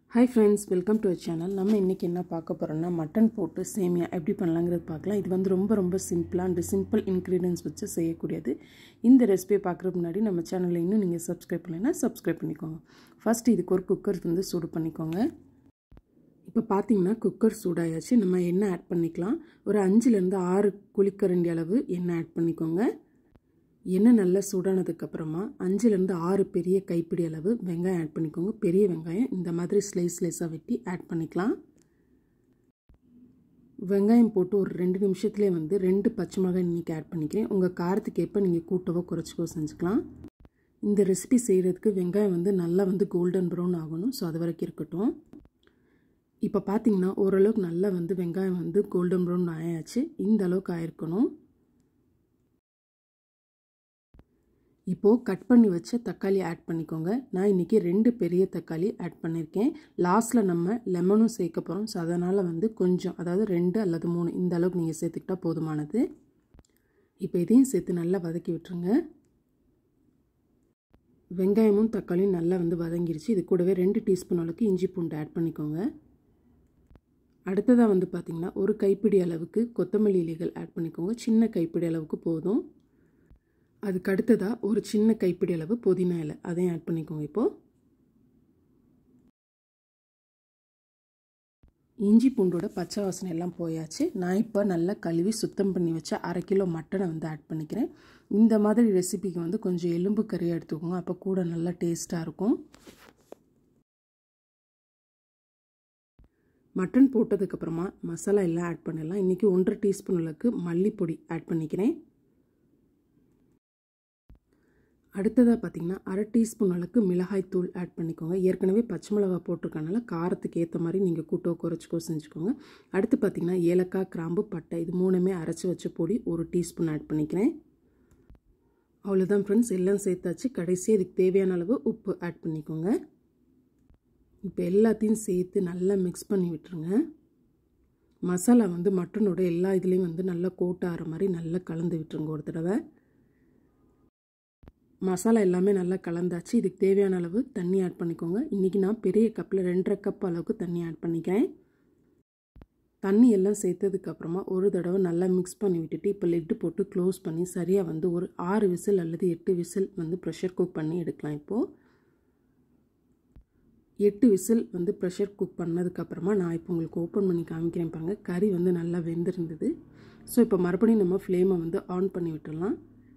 hi friends welcome to channel நம்ம இன்றைக்கி என்ன பார்க்க போகிறோம்னா மட்டன் போட்டு சேமியா எப்படி பண்ணலாங்கிறது பார்க்கலாம் இது வந்து ரொம்ப ரொம்ப சிம்பிளாக அண்ட் சிம்பிள் இன்க்ரீடியன்ஸ் வச்சு செய்யக்கூடியது இந்த ரெசிபியை பார்க்குறதுக்கு முன்னாடி நம்ம சேனலில் இன்னும் நீங்கள் சப்ஸ்கிரைப் பண்ணலைன்னா சப்ஸ்கிரைப் பண்ணிக்கோங்க ஃபஸ்ட்டு இதுக்கு ஒரு குக்கர் வந்து சூடு பண்ணிக்கோங்க இப்போ பார்த்தீங்கன்னா குக்கர் சூடாயாச்சு நம்ம எண்ணெய் ஆட் பண்ணிக்கலாம் ஒரு அஞ்சுலேருந்து ஆறு குழிக்கரண்டி அளவு எண்ணெய் ஆட் பண்ணிக்கோங்க எண்ணெய் நல்லா சூடானதுக்கப்புறமா அஞ்சுலேருந்து ஆறு பெரிய கைப்பிடி அளவு வெங்காயம் ஆட் பண்ணிக்கோங்க பெரிய வெங்காயம் இந்த மாதிரி ஸ்லைஸ் ஸ்லைஸாக வெட்டி ஆட் பண்ணிக்கலாம் வெங்காயம் போட்டு ஒரு ரெண்டு நிமிஷத்துலேயே வந்து ரெண்டு பச்சை மிளகாய் இன்றைக்கி ஆட் பண்ணிக்கிறேன் உங்கள் காரத்துக்கு ஏற்ப நீங்கள் கூட்டவோ குறைச்சிக்கோ செஞ்சுக்கலாம் இந்த ரெசிபி செய்கிறதுக்கு வெங்காயம் வந்து நல்லா வந்து கோல்டன் ப்ரௌன் ஆகணும் ஸோ அது வரைக்கும் இருக்கட்டும் இப்போ பார்த்தீங்கன்னா ஓரளவுக்கு நல்லா வந்து வெங்காயம் வந்து கோல்டன் ப்ரௌன் ஆயாச்சு இந்த அளவுக்கு ஆயிருக்கணும் இப்போது கட் பண்ணி வச்ச தக்காளி ஆட் பண்ணிக்கோங்க நான் இன்றைக்கி ரெண்டு பெரிய தக்காளி ஆட் பண்ணியிருக்கேன் லாஸ்ட்டில் நம்ம லெமனும் சேர்க்க போகிறோம் ஸோ அதனால் வந்து கொஞ்சம் அதாவது ரெண்டு அல்லது மூணு இந்த அளவுக்கு நீங்கள் சேர்த்துக்கிட்டால் போதுமானது இப்போ இதையும் சேர்த்து நல்லா வதக்கி விட்டுருங்க வெங்காயமும் தக்காளியும் நல்லா வந்து வதங்கிருச்சு இது கூடவே ரெண்டு டீஸ்பூன் அளவுக்கு இஞ்சி பூண்டு ஆட் பண்ணிக்கோங்க அடுத்ததாக வந்து பார்த்திங்கன்னா ஒரு கைப்பிடி அளவுக்கு கொத்தமல்லி இலைகள் ஆட் பண்ணிக்கோங்க சின்ன கைப்பிடி அளவுக்கு போதும் அதுக்கு அடுத்ததாக ஒரு சின்ன கைப்பிடி அளவு புதினா இலை அதையும் ஆட் பண்ணிக்கோங்க இப்போது இஞ்சி பூண்டோட பச்சை வாசனை எல்லாம் போயாச்சு நான் இப்போ நல்லா கழுவி சுத்தம் பண்ணி வச்ச அரை கிலோ மட்டனை வந்து ஆட் பண்ணிக்கிறேன் இந்த மாதிரி ரெசிபிக்கு வந்து கொஞ்சம் எலும்பு கறியாக எடுத்துக்கோங்க அப்போ கூட நல்லா டேஸ்ட்டாக இருக்கும் மட்டன் போட்டதுக்கப்புறமா மசாலா எல்லாம் ஆட் பண்ணிடலாம் இன்றைக்கி ஒன்றரை டீஸ்பூன் அளவுக்கு மல்லிப்பொடி ஆட் பண்ணிக்கிறேன் அடுத்ததாக பார்த்திங்கன்னா அரை டீஸ்பூன் அளவுக்கு மிளகாய் தூள் ஆட் பண்ணிக்கோங்க ஏற்கனவே பச்சை மிளகா போட்டிருக்கனால காரத்துக்கு ஏற்ற மாதிரி நீங்கள் கூட்டோ குறைச்சிக்கோ செஞ்சுக்கோங்க அடுத்து பார்த்திங்கன்னா ஏலக்காய் கிராம்பு பட்டை இது மூணுமே அரைச்சி வச்ச பொடி ஒரு டீஸ்பூன் ஆட் பண்ணிக்கிறேன் அவ்வளோதான் ஃப்ரெண்ட்ஸ் எல்லாம் சேர்த்தாச்சு கடைசியாக இதுக்கு தேவையான அளவு உப்பு ஆட் பண்ணிக்கோங்க இப்போ எல்லாத்தையும் சேர்த்து நல்லா மிக்ஸ் பண்ணி விட்டுருங்க மசாலா வந்து மட்டனோட எல்லா இதுலேயும் வந்து நல்லா கோட் ஆகிற மாதிரி நல்லா கலந்து விட்டுருங்க ஒரு தடவை மசாலா எல்லாமே நல்லா கலந்தாச்சு இதுக்கு தேவையான அளவு தண்ணி ஆட் பண்ணிக்கோங்க இன்றைக்கி நான் பெரிய கப்பில் ரெண்டரை கப் அளவுக்கு தண்ணி ஆட் பண்ணிக்கிறேன் தண்ணி எல்லாம் சேர்த்ததுக்கப்புறமா ஒரு தடவை நல்லா மிக்ஸ் பண்ணி விட்டுட்டு இப்போ லிட்டு போட்டு க்ளோஸ் பண்ணி சரியாக வந்து ஒரு ஆறு விசில் அல்லது எட்டு விசில் வந்து ப்ரெஷர் குக் பண்ணி எடுக்கலாம் இப்போது எட்டு விசில் வந்து ப்ரெஷர் குக் பண்ணதுக்கப்புறமா நான் இப்போ உங்களுக்கு ஓப்பன் பண்ணி காமிக்கிறேன் பாருங்கள் கறி வந்து நல்லா வெந்திருந்தது ஸோ இப்போ மறுபடியும் நம்ம ஃப்ளேமை வந்து ஆன் பண்ணி விட்டுடலாம்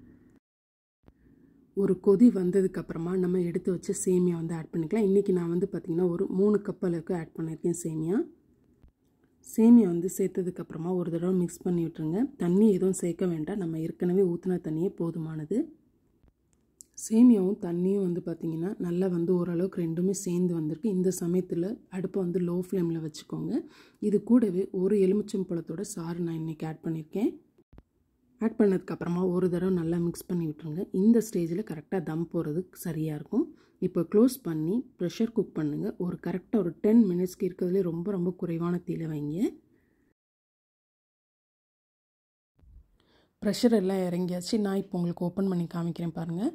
ஒரு கொதி வந்ததுக்கப்புறமா நம்ம எடுத்து வச்ச சேமியா வந்து ஆட் பண்ணிக்கலாம் இன்றைக்கி நான் வந்து பார்த்திங்கன்னா ஒரு மூணு கப் அளவுக்கு ஆட் பண்ணியிருக்கேன் சேமியா சேமியா வந்து சேர்த்ததுக்கப்புறமா ஒரு தடவை மிக்ஸ் பண்ணி விட்டுருங்க தண்ணி எதுவும் சேர்க்க வேண்டாம் நம்ம ஏற்கனவே ஊற்றின தண்ணியே போதுமானது சேமியாவும் தண்ணியும் வந்து பார்த்திங்கன்னா நல்லா வந்து ஓரளவுக்கு ரெண்டுமே சேர்ந்து வந்திருக்கு இந்த சமயத்தில் அடுப்பை வந்து லோ ஃப்ளேமில் வச்சுக்கோங்க இது கூடவே ஒரு எலுமிச்சம் பழத்தோட சாறு நான் இன்றைக்கி ஆட் பண்ணியிருக்கேன் ஆட் பண்ணதுக்கப்புறமா ஒரு தடவை நல்லா மிக்ஸ் பண்ணி விட்டுருங்க இந்த ஸ்டேஜில் கரெக்டாக தம் போகிறதுக்கு சரியாக இருக்கும் இப்போ க்ளோஸ் பண்ணி ப்ரெஷர் குக் பண்ணுங்கள் ஒரு கரெக்டாக ஒரு டென் மினிட்ஸ்க்கு இருக்கிறதுலே ரொம்ப ரொம்ப குறைவான தீல வைங்க ப்ரெஷர் எல்லாம் இறங்கியாச்சு நான் இப்போ உங்களுக்கு ஓப்பன் பண்ணி காமிக்கிறேன் பாருங்கள்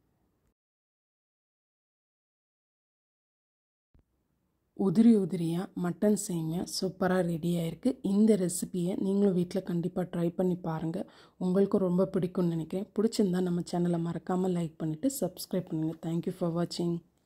உதிரி உதிரியாக மட்டன் சேமியா சூப்பராக ரெடி ஆகிருக்கு இந்த ரெசிப்பியை நீங்களும் வீட்டில் கண்டிப்பாக ட்ரை பண்ணி பாருங்கள் உங்களுக்கும் ரொம்ப பிடிக்கும்னு நினைக்கிறேன் பிடிச்சிருந்தா நம்ம சேனலை மறக்காமல் லைக் பண்ணிவிட்டு சப்ஸ்கிரைப் பண்ணுங்கள் தேங்க்யூ ஃபார் வாட்சிங்